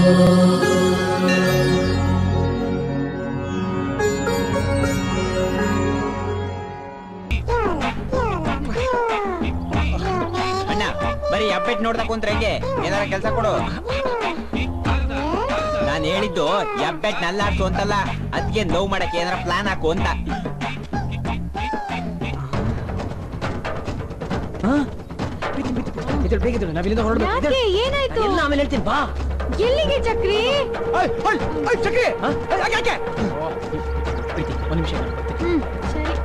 ಅಣ್ಣ ಬರೀ ಅಪ್ಡೇಟ್ ನೋಡ್ತಾ ಕುಂತ್ರೆ ಹೆಂಗೆ ಏನಾರ ಕೆಲಸ ಕೊಡು ನಾನು ಹೇಳಿದ್ದು ಅಪ್ಡೇಟ್ ನಲ್ಲಾಡ್ಸು ಅಂತಲ್ಲ ಅದಕ್ಕೆ ನೋವು ಮಾಡಕ್ಕೆ ಏನಾರ ಪ್ಲಾನ್ ಹಾಕು ಅಂತ ಇದ್ರ ಬೇಗಿದ್ರು ನಾವಿಲ್ಲಿಂದ ಹೊರಡ್ಬೇಕು ಯಾಕೆ ಏನಾಯ್ತು ಎಲ್ಲ ಆಮೇಲೆ ಹೇಳ್ತೀನಿ ಬಾ ಎಲ್ಲಿಗೆ ಚಕ್ರಿ ಚಕ್ರಿ ಯಾಕೆ ಪ್ರೀತಿ ಒಂದ್ ನಿಮಿಷ ಹ್ಮ್ ಸರಿ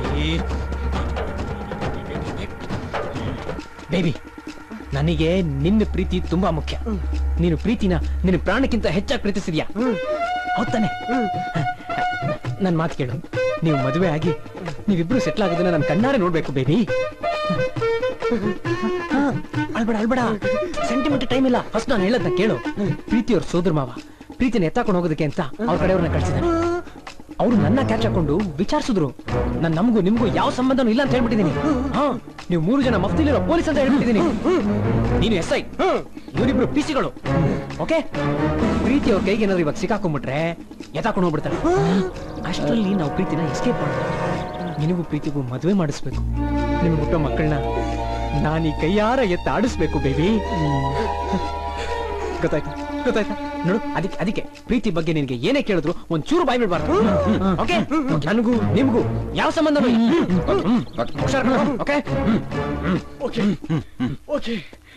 ಬೇಬಿ ನನಗೆ ನಿನ್ನ ಪ್ರೀತಿ ತುಂಬಾ ಮುಖ್ಯ ನೀನು ಪ್ರೀತಿನ ನಿನ್ನ ಪ್ರಾಣಕ್ಕಿಂತ ಹೆಚ್ಚಾಗಿ ಪ್ರೀತಿಸಿದ್ಯಾ ಹೌದಾನೆ ನನ್ ಮಾತು ಕೇಳು ನೀವು ಮದುವೆ ಆಗಿ ನೀವಿಬ್ರು ಸೆಟ್ಲ್ ಆಗೋದನ್ನ ನಾನು ಕಣ್ಣಾರೆ ನೋಡ್ಬೇಕು ಬೇಬಿ ಅಳ್ಬೇಡ ಅಳ್ಬೇಡ ಸೆಂಟಿಮೆಂಟ್ ಟೈಮ್ ಇಲ್ಲ ಫಸ್ಟ್ ನಾನು ಹೇಳದ್ನ ಕೇಳು ಪ್ರೀತಿಯವ್ರ ಸೋದರ ಮಾವ ಪ್ರೀತಿನ ಎತ್ತಾಕೊಂಡು ಹೋಗೋದಕ್ಕೆ ಅಂತ ಅವ್ರ ಕಡೆಯವ್ರನ್ನ ಕಳ್ಸಿದಾನೆ ಅವ್ರು ನನ್ನ ಕ್ಯಾಚ್ ಹಾಕೊಂಡು ವಿಚಾರಿಸಿದ್ರು ನಾನು ನಮಗೂ ನಿಮ್ಗೂ ಯಾವ ಸಂಬಂಧನೂ ಇಲ್ಲ ಅಂತ ಹೇಳ್ಬಿಟ್ಟಿದ್ದೀನಿ ಹಾ ನೀವು ಮೂರು ಜನ ಮಫ್ತಿಲಿರೋ ಪೊಲೀಸ್ ಅಂತ ಹೇಳ್ಬಿಟ್ಟಿದ್ದೀನಿ ನೀನು ಎಸ್ ಐ ಇವರಿಬ್ರು ಪಿಸಿಗಳು ಓಕೆ ಪ್ರೀತಿ ಅವ್ರ ಕೈಗೆ ಏನಾದ್ರು ಇವಾಗ ಸಿಕ್ಕಾಕೊಂಡ್ಬಿಟ್ರೆ ಎತ್ತಾಕೊಂಡು ಹೋಗ್ಬಿಡ್ತಾರೆ ಅಷ್ಟರಲ್ಲಿ ನಾವು ಪ್ರೀತಿನ ಎಸ್ಕೇಪ್ ಮಾಡ್ತೀವಿ ನಿನಗೂ ಪ್ರೀತಿಗೂ ಮದುವೆ ಮಾಡಿಸ್ಬೇಕು ನಿಮ್ಗೆ ಹುಟ್ಟೋ ಮಕ್ಕಳನ್ನ ನಾನು ಈ ಕೈಯಾರ ಎತ್ತ ಆಡಿಸ್ಬೇಕು ಬೇಬಿ ಗೊತ್ತಾಯ್ತಾ ಗೊತ್ತಾಯ್ತಾ ನೋಡು ಅದಕ್ಕೆ ಅದಕ್ಕೆ ಪ್ರೀತಿ ಬಗ್ಗೆ ನಿನಗೆ ಏನೇ ಕೇಳಿದ್ರು ಒಂದ್ ಚೂರು ಬಾಯ್ ಬಿಡ್ಬಾರ್ದು ಓಕೆ ನನಗೂ ನಿಮ್ಗೂ ಯಾವ ಸಂಬಂಧ ಹುಷಾರ್ ಓಕೆ ಓಕೆ ಓಕೆ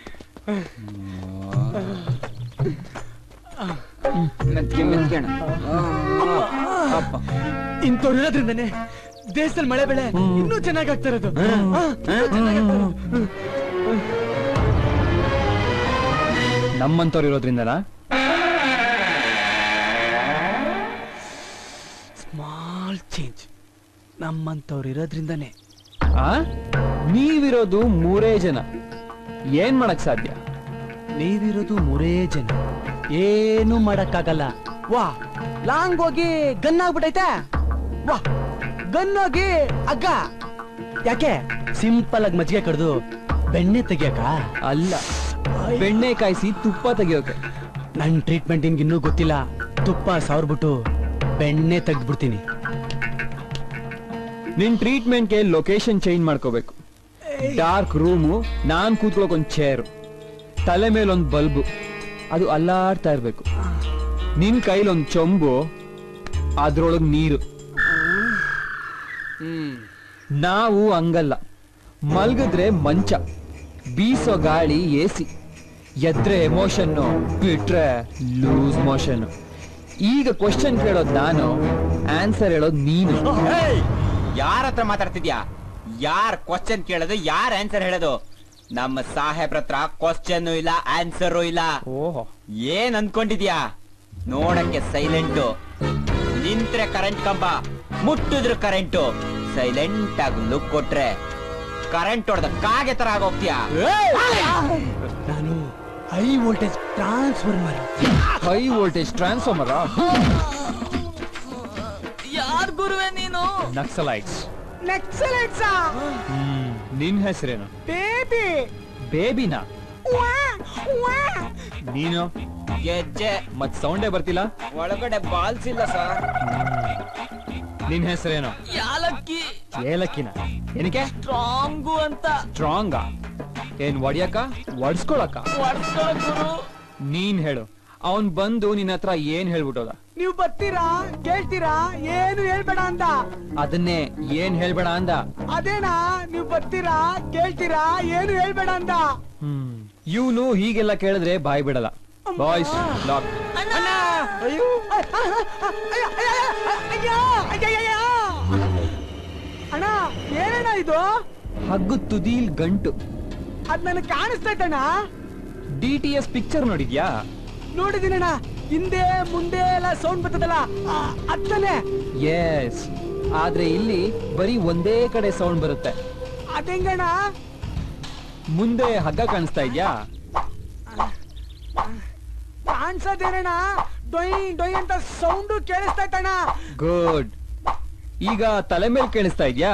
ಇಂಥವ್ರು ಇರೋದ್ರಿಂದನೇ ದೇಶದಲ್ಲಿ ಮಳೆ ಬೆಳೆ ಇನ್ನೂ ಚೆನ್ನಾಗಿ ಆಗ್ತಾ ಇರೋದು ಆ, ಇನ್ನೂ ಚೆನ್ನಾಗ್ ಆಗ್ತಾ ಇರೋದು. ನಮ್ಮಂತವ್ರು ಇರೋದ್ರಿಂದನಾ ಸ್ಮಾಲ್ ಚೇಂಜ್ ನಮ್ಮಂತವ್ರು ಇರೋದ್ರಿಂದನೇ ಆ ನೀವಿರೋದು ಮೂರೇ ಜನ ಏನ್ ಮಾಡಕ್ ಸಾಧ್ಯ ನೀವಿರೋದು ಮೂರೇ ಜನ ಏನು ಮಾಡಕ್ಕಾಗಲ್ಲ ವಾ ಲಾಂಗ್ ಹೋಗಿ ಗನ್ ಆಗ್ಬಿಟ್ಟೈತೆ ವಾ ಗನ್ ಹೋಗಿ ಅಗ್ಗ ಯಾಕೆ ಸಿಂಪಲ್ ಆಗಿ ಮಜ್ಜಿಗೆ ಕಡ್ದು ಬೆಣ್ಣೆ ತೆಗಿಯಕ ಅಲ್ಲ ಬೆಣ್ಣೆ ಕಾಯಿಸಿ ತುಪ್ಪ ತೆಗಿಯೋಕೆ ನನ್ ಟ್ರೀಟ್ಮೆಂಟ್ ನಿನ್ಗೆ ಇನ್ನೂ ಗೊತ್ತಿಲ್ಲ ತುಪ್ಪ ಸಾವ್ರ್ಬಿಟ್ಟು ಬೆಣ್ಣೆ ತೆಗ್ದ್ಬಿಡ್ತೀನಿ ನಿನ್ ಟ್ರೀಟ್ಮೆಂಟ್ಗೆ ಲೊಕೇಶನ್ ಚೇಂಜ್ ಮಾಡ್ಕೋಬೇಕು ಡಾರ್ಕ್ ರೂಮು ನಾನ್ ಕೂತ್ಕೊಳ್ಳೋಕ್ ಒಂದ್ ಚೇರು ತಲೆ ಮೇಲೊಂದ್ ಬಲ್ಬು ಅದು ಅಲ್ಲಾಡ್ತಾ ಇರ್ಬೇಕು ನಿನ್ ಕೈಲೊಂದ್ ಚೊಂಬು ಅದ್ರೊಳಗ್ ನೀರು ನಾವು ಹಂಗಲ್ಲ ಮಲ್ಗಿದ್ರೆ ಮಂಚ ಬೀಸೋ ಗಾಳಿ ಎಸಿ ಎದ್ರೆ ಎಮೋಷನ್ನು ಬಿಟ್ರೆ ಲೂಸ್ ಮೋಷನ್ ಈಗ ಕ್ವಶನ್ ಕೇಳೋದ್ ನಾನು ಆನ್ಸರ್ ಹೇಳೋದ್ ನೀನು ಯಾರ ಹತ್ರ ಮಾತಾಡ್ತಿದ್ಯಾ ಯಾರ್ ಕ್ವಶನ್ ಕೇಳೋದು ಯಾರ್ ಆನ್ಸರ್ ಹೇಳೋದು ನಮ್ಮ ಸಾಹೇಬ್ರ ಹತ್ರ ಕ್ವಶನ್ ಇಲ್ಲ ಆನ್ಸರು ಇಲ್ಲ ಓಹೋ ಏನ್ ಅನ್ಕೊಂಡಿದ್ಯಾ ನೋಡಕ್ಕೆ ಸೈಲೆಂಟು ನಿಂತ್ರೆ ಕರೆಂಟ್ ಕಂಬ ಮುಟ್ಟಿದ್ರು ಕರೆಂಟು ಸೈಲೆಂಟ್ ಆಗಿ ಲುಕ್ ಕೊಟ್ರೆ ಕರೆಂಟ್ ಹೊಡೆದ ಕಾಗೆ ತರ ಆಗೋಗ್ತೀಯಾ ನಾನು high voltage transformer high voltage transformer ಯಾರ್ ಗುರುವೆ ನೀನು ನಕ್ಸಲೈಟ್ಸ್ ನೆಕ್ಸಲೆಟ್ಸ್ ನಿನ್ ಹೆಸರೇನು ಬೇಬಿ ಬೇಬಿನಾ ನೀನು ಗೆಜ್ಜೆ ಮತ್ ಸೌಂಡೇ ಬರ್ತಿಲ್ಲ ಒಳಗಡೆ ಬಾಲ್ಸ್ ಇಲ್ಲ ಸರ್ ನಿನ್ ಹೆಸರೇನು ಯಾಲಕ್ಕಿ ಏಲಕ್ಕಿನ ಏನಕ್ಕೆ ಸ್ಟ್ರಾಂಗು ಅಂತ ಸ್ಟ್ರಾಂಗ ಏನ್ ಒಡಿಯಕ ಒಡ್ಸ್ಕೊಳಕ ಹೊಡ್ಸ್ಕೊಳಕ್ ಗುರು ನೀನ್ ಹೇಳು ಅವನ್ ಬಂದು ನಿನ್ನ ಹತ್ರ ಏನ್ ಹೇಳ್ಬಿಟ್ಟೋದ ನೀವು ಬರ್ತೀರಾ ಕೇಳ್ತೀರಾ ಏನು ಹೇಳ್ಬೇಡ ಅಂತ ಅದನ್ನೇ ಏನ್ ಹೇಳ್ಬೇಡ ಅಂದ ಅದೇನಾ ನೀವು ಬರ್ತೀರಾ ಕೇಳ್ತೀರಾ ಏನು ಹೇಳ್ಬೇಡ ಅಂತ ಹ್ಮ್ ಇವನು ಹೀಗೆಲ್ಲ ಕೇಳಿದ್ರೆ ಬಾಯ್ ಬಿಡಲ್ಲ ಬಾಯ್ಸ್ ಲಾಕ್ ಅಯ್ಯೋ ಅಯ್ಯ, ಅಯ್ಯ, ಅಯ್ಯ, ಅಯ್ಯ, ಅಯ್ಯ, ಅಯ್ಯ. ಅಣ್ಣ ಏನಣ್ಣ ಇದು ಹಗ್ಗು ತುದೀಲ್ ಗಂಟು ಅದ್ ನನಗೆ ಕಾಣಿಸ್ತೈತಣ್ಣ ಡಿ ಟಿ ಎಸ್ ಪಿಕ್ಚರ್ ನೋಡಿದ್ಯಾ ನೋಡಿದೀನಣ್ಣ ಹಿಂದೆ ಮುಂದೆ ಎಲ್ಲ ಸೌಂಡ್ ಬರ್ತದಲ್ಲ ಆ, ಅತ್ತನೆ ಎಸ್ ಆದ್ರೆ ಇಲ್ಲಿ ಬರೀ ಒಂದೇ ಕಡೆ ಸೌಂಡ್ ಬರುತ್ತೆ ಅതെಂಗಣ್ಣ ಮುಂದೆ ಹಗ್ಗ ಕಾಣಿಸ್ತಾ ಇದ್ಯಾ ಕಾಣ್ಸದೇನಣ್ಣ ಡೊಯ್ ಡೊಯ್ ಅಂತ ಸೌಂಡು ಕೇಳಿಸ್ತೈತಣ್ಣ ಗುಡ್ ಈಗ ತಲೆ ಮೇಲೆ ಕೇಳಿಸ್ತಾ ಇದ್ಯಾ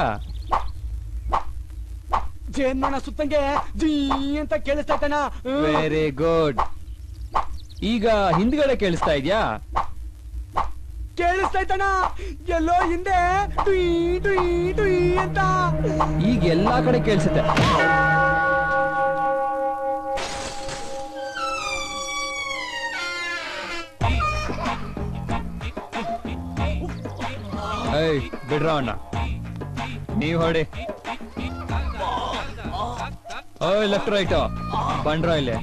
ಜೇನ್ಮಣ ಸುತ್ತಂಗೆ ಜೀ ಅಂತ ಕೇಳಿಸ್ತೈತಣ್ಣ ವೆರಿ ಗುಡ್ ಈಗ ಹಿಂದ್ಗಡೆ ಕೇಳಿಸ್ತಾ ಇದ್ಯಾ ಕೇಳಿಸ್ತೈತಣ್ಣ ಎಲ್ಲೋ ಹಿಂದೆ ಟುಯ್ ಟುಯ್ ಟುಯ್ ಅಂತ ಈಗ ಎಲ್ಲಾ ಕಡೆ ಕೇಳಿಸುತ್ತೆ ಏಯ್ ಬಿಡ್ರ ಅಣ್ಣ ನೀವ್ ಹೊಡಿ ಓಯ್ ಲೆಫ್ಟ್ ರೈಟ್ ಬಂಡ್ರ ಇಲ್ಲಿ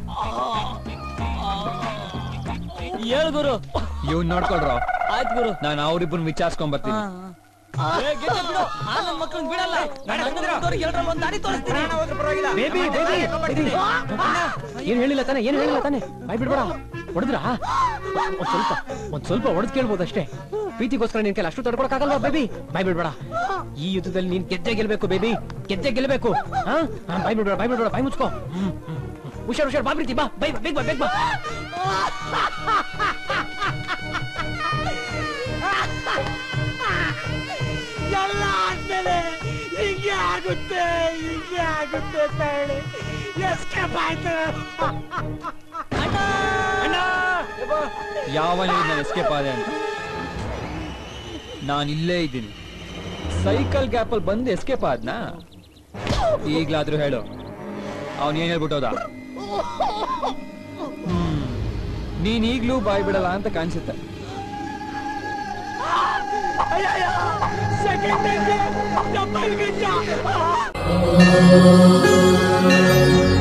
ಹೇಳ್ ಗುರು ಇವ್ನ್ ನೋಡ್ಕೊಳ್ರ ಆಯ್ತು ಗುರು ನಾನು ಅವ್ರಿಬ್ಬರನ್ನ ವಿಚಾರಿಸ್ಕೊಂಡ್ ಬರ್ತೀನಿ ಮಕ್ಕಳನ್ನ ಬಿಡಲ್ಲ ಬೇಬಿ ಬೇಬಿ ಏನ್ ಹೇಳಿಲ್ಲ ತಾನೆ ಏನ್ ಹೇಳಿಲ್ಲ ತಾನೆ ಬಾಯ್ ಬಿಡ್ಬೇಡ ಹೊಡೆದ್ರಾ ಒಂದ್ ಸ್ವಲ್ಪ ಒಂದ್ ಸ್ವಲ್ಪ ಹೊಡೆದ್ ಕೇಳ್ಬೋದು ಅಷ್ಟೇ ಪ್ರೀತಿಗೋಸ್ಕರ ನಿನ್ ಕೈಲಿ ಅಷ್ಟು ತಡ್ಕೊಳಕ್ಕಾಗಲ್ವಾ ಬೇಬಿ ಬಾಯ್ ಬಿಡ್ಬೇಡ ಈ ಯುದ್ಧದಲ್ಲಿ ನೀನ್ ಗೆದ್ದೆ ಗೆಲ್ಬೇಕು ಬೇಬಿ ಗೆದ್ದೆ ಗೆಲ್ಬೇಕು ಹಾ ಹಾ, ಬಾಯ್ ಬಿಡ್ಬೇಡ ಬಾಯ್ ಬಿಡ್ಬೇಡ ಬಾಯ್ ಮುಚ್ಕೋ ಹ್ಮ್, ಹ್ಮ್, ಹ್ಮ್. ಹುಷಾರ್ ಹುಷಾರ್ ಬಾ ಪ್ರೀತಿ ಬಾ ಬೈ ಬೇಗ ಬಾ ಬೇಗ ಬಾ ಎಲ್ಲ ಆದ್ಮೇಲೆ ಹಿಂಗೆ ಆಗುತ್ತೆ ಹಿಂಗೆ ಆಗುತ್ತೆ ತಾಳಿ ಎಸ್ಕೇಪ್ ಆಯ್ತು ಯಾವ ನಾನು ಎಸ್ಕೇಪ್ ಆದೆ ಅಂತ ನಾನು ಇಲ್ಲೇ ಇದ್ದೀನಿ ಸೈಕಲ್ ಗ್ಯಾಪ್ ಅಲ್ಲಿ ಬಂದು ಎಸ್ಕೇಪ್ ಆದ್ನಾ ಈಗ್ಲಾದ್ರೂ ಹೇಳು ಅವನ್ ಏನ್ ಹೇಳ್ಬಿಟ್ಟೋದ ಹ್ಮ್. ನೀನ್ ಈಗ್ಲೂ ಬಾಯ್ ಬಿಡಲ್ಲ ಅಂತ ಕಾಣಿಸುತ್ತೆ ಸೆಕೆಂಡ್ ಟೈಮ್ ಡಬಲ್ ಗಂಜ